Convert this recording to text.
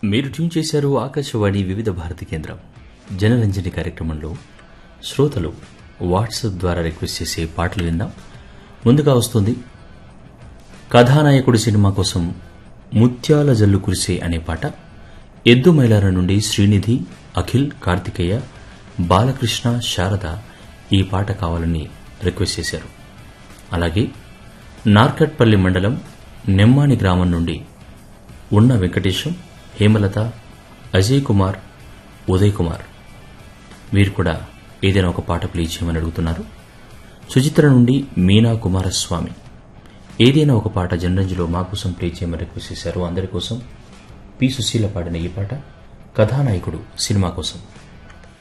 మీరు ట్యూన్ చేశారు ఆకాశవాణి వివిధ భారతి కేంద్రం జనరంజని కార్యక్రమంలో శ్రోతలు వాట్సాప్ ద్వారా రిక్వెస్ట్ చేసే పాటలు విందాం ముందుగా వస్తుంది కథానాయకుడి సినిమా కోసం ముత్యాల జల్లు కురిసే అనే పాట ఎద్దు మైలార నుండి శ్రీనిధి అఖిల్ కార్తికేయ బాలకృష్ణ శారద ఈ పాట కావాలని రిక్వెస్ట్ చేశారు అలాగే నార్కట్పల్లి మండలం నెమ్మాని గ్రామం నుండి ఉన్న వెంకటేశం హేమలత అజయ్ కుమార్ ఉదయ్ కుమార్ వీరు కూడా ఏదైనా ఒక పాట ప్లే చేయమని అడుగుతున్నారు సుచిత్ర నుండి మీనా కుమారస్వామి ఏదైనా ఒక పాట జనరంజులో మా కోసం ప్లే చేయమని రిక్వెస్ట్ చేశారు అందరి కోసం పి సుశీల పాడిన ఈ పాట కథానాయకుడు సినిమా కోసం